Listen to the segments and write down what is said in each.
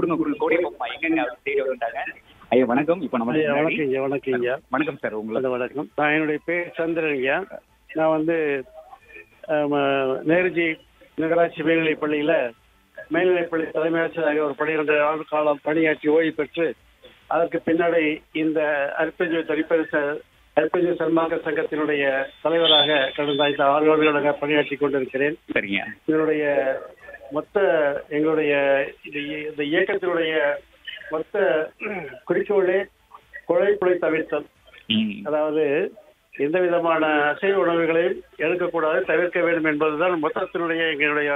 கொடுங்க கொடுங்க கோடி பம்மா எங்கங்க அவர் தேடி வந்துட்டாங்க ஐயா வணக்கம் இப்போ நம்ம ஐயா வணக்கம் ஐயா வணக்கம் ஐயா வணக்கம் சார் உங்களுக்கு அது வணக்கம் நான் என்னுடைய பேர் சந்திரன் ஐயா நான் வந்து ஆம், நேருஜி நகராட்சி மேல்நிலைப் பள்ளியில் மேல்நிலைப்பள்ளி தலைமை ஆசிரியராக ஒரு பன்னிரெண்டு ஆண்டு காலம் பணியாற்றி ஓய்வு பெற்று அதற்கு பின்னாடி இந்த அற்புஜ தனிப்பரிச அற்புஜ சன்மாக சங்கத்தினுடைய தலைவராக கடந்த ஐந்து ஆறு ஆண்டுகளாக பணியாற்றி கொண்டிருக்கிறேன் சரிங்க இதனுடைய மொத்த எங்களுடைய இது இந்த இயக்கத்தினுடைய மொத்த குறிக்கோளே கொலை கொலை தவிர்த்தல் ம். அதாவது எந்த விதமான அசைவ உணவுகளையும் எடுக்கக்கூடாது தவிர்க்க வேண்டும் என்பதுதான் மொத்தத்தினுடைய எங்களுடைய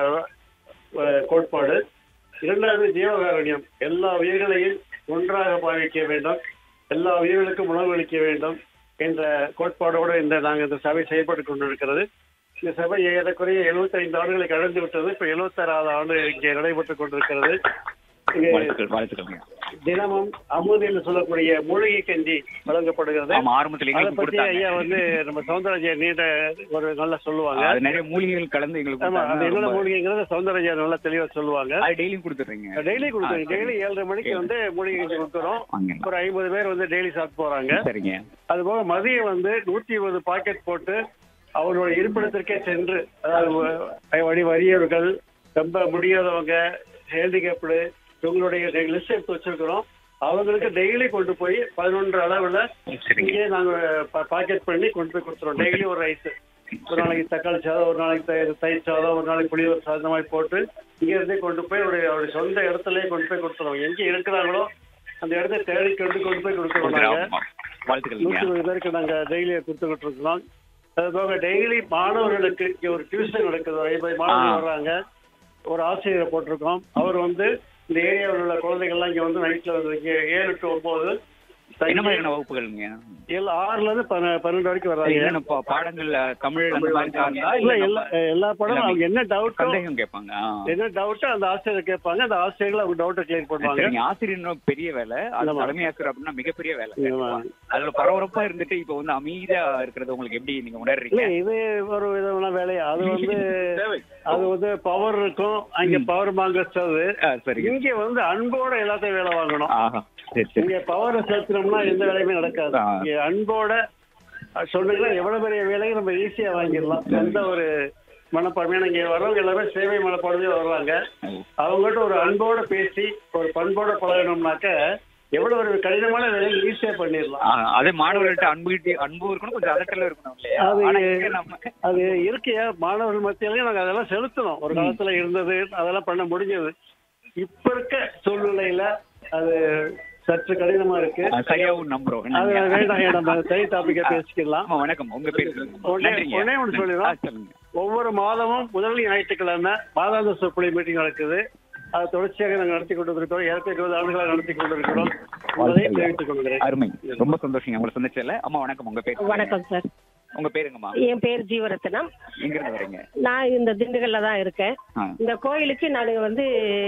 அஹ், கோட்பாடு இரண்டாவது ஜீவகாரண்யம் எல்லா உயிர்களையும் ஒன்றாக பாவிக்க வேண்டும் எல்லா உயிர்களுக்கும் உணவு அளிக்க வேண்டும் என்ற கோட்பாடோடு இந்த நாங்கள் இந்த சபை செயல்பட்டு கொண்டிருக்கிறது இந்த சபை ஏறக்குறைய 75 ஆண்டுகளை கடந்து விட்டது இப்ப 76வது ஆண்டு இங்கே நடைபெற்றுக் கொண்டிருக்கிறது இங்கே வாழ்த்துக்கள் வாழ்த்துக்கள்ங்க தினமும் அமுது என்று சொல்லக்கூடிய மூலிகை கஞ்சி வழங்கப்படுகிறது ஆமா ஆரம்பத்துல அதை எங்களுக்கு பத்தி ஐயா கொடுத்தாங்க வந்து நம்ம சௌந்தரஜா நீண்ட ஒரு நல்லா சொல்லுவாங்க அது நிறைய மூலிகைகள் கலந்து எங்களுக்கு ஆமா அது என்னென்ன கொடுத்தாங்க. மூலிகைங்கிறத சௌந்தரஜா நல்லா தெளிவா சொல்லுவாங்க அது டெய்லியும் கொடுத்துறீங்க டெய்லி கொடுக்குறோம் டெய்லி ஏழரை மணிக்கு வந்து மூலிகை கஞ்சி கொடுக்குறோம் வாங்க. ஒரு ஐம்பது பேர் வந்து டெய்லி சாப்பிட்டு போறாங்க சரிங்க அது போக மதியம் வந்து நூத்தி இருபது பாக்கெட் போட்டு அவரோட இருப்பிடத்திற்கே சென்று அதாவது வ- வழி வறியவர்கள் ரொம்ப முடியாதவங்க ஹேண்டிகேப்டு இவங்களுடைய லிஸ்ட் எடுத்து வச்சிருக்கிறோம் அவங்களுக்கு டெய்லி கொண்டு போய் பதினொன்று அளவுல சரிங்க இங்கே நாங்க பாக்கெட் பண்ணி கொண்டு போய் கொடுத்துருவோம் டெய்லி ஒரு ரைஸ் ஒரு நாளைக்கு தக்காளி சாதம் ஒரு நாளைக்கு தயிர் தயிர் சாதம் ஒரு நாளைக்கு புளியோர் சாதம் இந்த மாதிரி போட்டு இங்க இருந்தே கொண்டு போய் அவருடைய அவருடைய சொந்த இடத்துலயே கொண்டு போய் கொடுத்துருவோம் எங்க இருக்கிறாங்களோ அந்த இடத்த தேடி கொண்டு கொண்டு போய் கொடுத்துருவோம் நாங்க ஆமா. வாழ்த்துக்கள்ங்க நூற்றி இருபது பேருக்கு நாங்க டெய்லி கொடுத்துக்கிட்டு இருக்கோம் அது போக டெய்லி மாணவர்களுக்கு இங்க ஒரு டியூஷன் நடக்குது ஒரு ஐம்பது மாணவர்கள் ஆ. வர்றாங்க ஒரு ஆசிரியரை போட்டிருக்கோம் அவர் வந்து இந்த ஏரியாவில் உள்ள குழந்தைகள்லாம் இங்க வந்து நைட்ல வந்து இங்க ஏழு டு ஒன்பது என்ன மாதிரியான வகுப்புகள்ங்க ஏழு ஆறுல இருந்து பன்ன- பன்னெண்டு வரைக்கும் வர்றாங்க என்னென்ன பா- பாடங்கள் அஹ், தமிழ் அந்த மாதிரி சார்ந்தா இல்ல இல்ல எல்லா நம்ம எல்லா படமும் எல்லாமே. அவங்க என்ன டவுட்டோ சந்தேகம் கேட்பாங்க ஆ. என்ன டவுட்டோ அந்த ஆசிரியர் கேட்பாங்க அந்த ஆசிரியர்கள் அவங்க டவுட்டை கிளியர் பண்ணுவாங்க சரிங்க ஆசிரியர் பெரிய வேலை அது ஆமா. தலைமை ஆசிரியர் அப்படின்னா மிகப்பெரிய வேலை ஆமா. அதுல பரபரப்பா இருந்துட்டு இப்ப வந்து அமைதியா இருக்கிறது உங்களுக்கு எப்படி நீங்க இல்ல உணர்றீங்க இது ஒரு விதமான வேலை அது வந்து தேவை. அது வந்து பவர் இருக்கும் அங்க பவர் வாங்குறது ஆ, சரிங்க இங்க வந்து அன்போட எல்லாத்தையும் வேலை வாங்கணும் ஆஹா சரி சரி இங்க பவரை செலுத்தினோம்னா எந்த வேலையுமே நடக்காது ஆ. இங்க அன்போட அஹ், சொன்னீங்கன்னா எவ்வளவு பெரிய வேலையும் நம்ம ஈஸியா வாங்கிடலாம் எந்த ஒரு மனப்பான்மையான இங்க வர்றவங்க எல்லாமே சேவை மனப்பான்மையா வர்றாங்க அவங்ககிட்ட ஒரு அன்போட பேசி ஒரு பண்போட பழகணும்னாக்க எவ்வளவு ஒரு கடினமான வேலையை ஈஸியா பண்ணிடலாம் ஆ, அதே மாணவர்கள்ட்ட அன்பு கிட்டி- அன்பு இருக்கணும் கொஞ்சம் அதட்டல இருக்கணும் இல்லையா அது- ஆனா இங்க நம்ம அது இருக்கையா மாணவர்கள் மத்தியிலையும் நாங்க அதெல்லாம் செலுத்தணும் ஒரு காலத்துல இருந்தது அதெல்லாம் பண்ண முடிஞ்சது இப்ப இருக்க சூழ்நிலையில அது சற்று கடினமா இருக்கு ஆ, சரியாவும் நம்புறோம் அது என்னங்க? வேண்டாம் ஏன் நம்ம தனி டாபிக்கா பேசிக்கலாம் ஆமா வணக்கம் உங்க பேர் சொல்லுங்க. ஒண்ணே- நன்றிங்க. ஒண்ணே ஒண்ணு சொல்லிடுறோம். ஆ, சொல்லுங்க ஒவ்வொரு மாதமும் முதல் ஞாயிற்றுக்கிழமை மாதாந்த சொற்பொழி மீட்டிங் நடக்குது அதை தொடர்ச்சியாக நாங்கள் நடத்தி கொண்டிருக்கிறோம் ஏற்கனவே இருபது ஆண்டுகளாக நடத்தி கொண்டிருக்கிறோம் அதை தெரிவித்துக் கொள்கிறேன் அருமை ரொம்ப சந்தோஷங்க உங்களை சந்திச்சல அம்மா வணக்கம் உங்க பேர் வணக்கம் சார் உங்க பேருங்கம்மா என் பேர் ஜீவரத்னம் எங்க இருந்து வரீங்க நான் இந்த திண்டுக்கல்ல தான் இருக்கேன் ஆ. இந்த கோயிலுக்கு நான் வந்து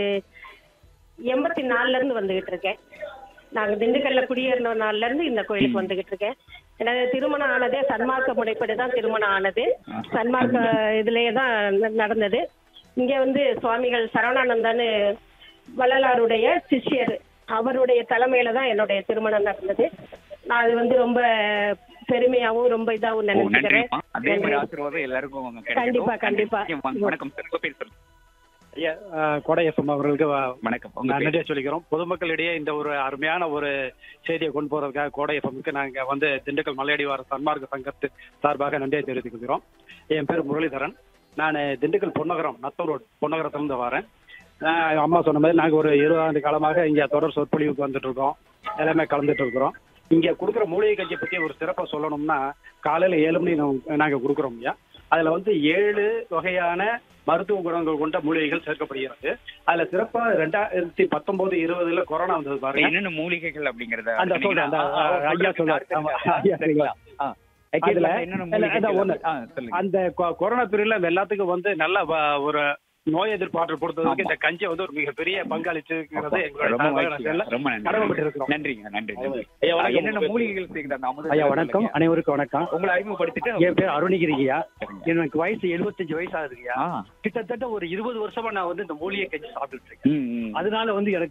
எண்பத்தி நாலுல இருந்து வந்துகிட்டு இருக்கேன் நாங்க திண்டுக்கல்ல குடியேறின நாள்ல இருந்து இந்த கோயிலுக்கு வந்துகிட்டு இருக்கேன் எனது திருமணம் ஆனதே சன்மார்க்க முறைப்படி தான் திருமணம் ஆனது சன்மார்க்க இதுலயே தான் ந- நடந்தது இங்க வந்து சுவாமிகள் சரவணானந்தான்னு வள்ளலாருடைய சிஷ்யர் அவருடைய தலைமையில தான் என்னுடைய திருமணம் நடந்தது நான் அது வந்து ரொம்ப பெருமையாவும் ரொம்ப இதாவும் ஓ, நினைச்சுக்கிறேன் நன்றிம்மா அதே மாதிரி நன்றி. ஆசீர்வாதம் எல்லாருக்கும் கிடைக்கட்டும். கண்டிப்பா, கண்டிப்பா. நன்றி. வாங்க, வணக்கம் சார் உங்க பேர் சொல்லுங்க ஐயா கொடை எஃப்எம் அவர்களுக்கு வ- வணக்கம் உங்க நான் பேர் நன்றியை சொல்லிக்கிறோம் பொதுமக்களிடையே இந்த ஒரு அருமையான ஒரு செய்தியை கொண்டு போறதுக்காக கோடை எஃப்எம்க்கு நாங்க வந்து திண்டுக்கல் மலையடிவார சன்மார்க்க சங்கத்து சார்பாக நன்றியை தெரிவித்துக் கொள்கிறோம் என் பேர் முரளிதரன் நான் திண்டுக்கல் பொன்னகரம் நத்தம் ரோடு பொன்னகரத்திலிருந்து வரேன் ஆஹ் அம்மா சொன்ன மாதிரி நாங்கள் ஒரு இருபது ஆண்டு காலமாக இங்கே தொடர் சொற்பொழிவுக்கு வந்துட்டு இருக்கோம் எல்லாமே கலந்துட்டு இருக்கிறோம் இங்கே கொடுக்குற மூலிகை கஞ்சியை பற்றி ஒரு சிறப்பாக சொல்லணும்னா காலையில் ஏழு மணி நாங்க- நாங்க கொடுக்குறோம் ஐயா அதில் வந்து ஏழு வகையான மருத்துவ குணங்கள் கொண்ட மூலிகைகள் சேர்க்கப்படுகிறது அதுல சிறப்பா ரெண்டாயிரத்தி பத்தொன்பது இருபதுல கொரோனா வந்தது பாருங்க என்னென்ன மூலிகைகள் அப்படிங்கறத அந்த சொல்றேன், அந்த, ஆ, ஆ, ஐயா சொல்றாரு. சொல்லுங்க. ஆமா, ஆ, ஐயா சரிங்களா? ஆ. அதுல- என்னென்ன இல்ல, அதான் மூலிகைகள் ஒண்ணு. ஆ, சொல்லுங்க. அந்த கொ- கொரோனா பீரியட்ல இந்த எல்லாத்துக்கும் வந்து நல்ல வ- ஒரு நோய் எதிர்ப்பாற்றல் கொடுத்ததுக்கு ஆமா. இந்த கஞ்சி வந்து ஒரு மிகப்பெரிய பங்களிச்சிருக்கிறது எங்களுடைய ரொம்ப சார்பாக மகிழ்ச்சி. நாங்கள் ரொம்ப நன்றி. கடமைப்பட்டிருக்கிறோம். நன்றிங்க நன்றி நன்றி. ஐயா, வணக்கம். என்னென்ன மூலிகைகள் சேர்க்குது அந்த அமுத ஐயா வணக்கம் சொல்லுங்க. அனைவருக்கும் வணக்கம் உங்களை அறிமுகப்படுத்திட்டு என் பேர் அருணிகிரி ஐயா சரிங்க. எனக்கு வயசு எழுபத்தஞ்சு வயசு ஆகுதுயா ஆ. கிட்டத்தட்ட ஒரு இருபது வருஷமா நான் வந்து இந்த மூலிகை கஞ்சி சாப்பிட்டுட்டு இருக்கேன் ம், ம். அதனால வந்து எனக்கு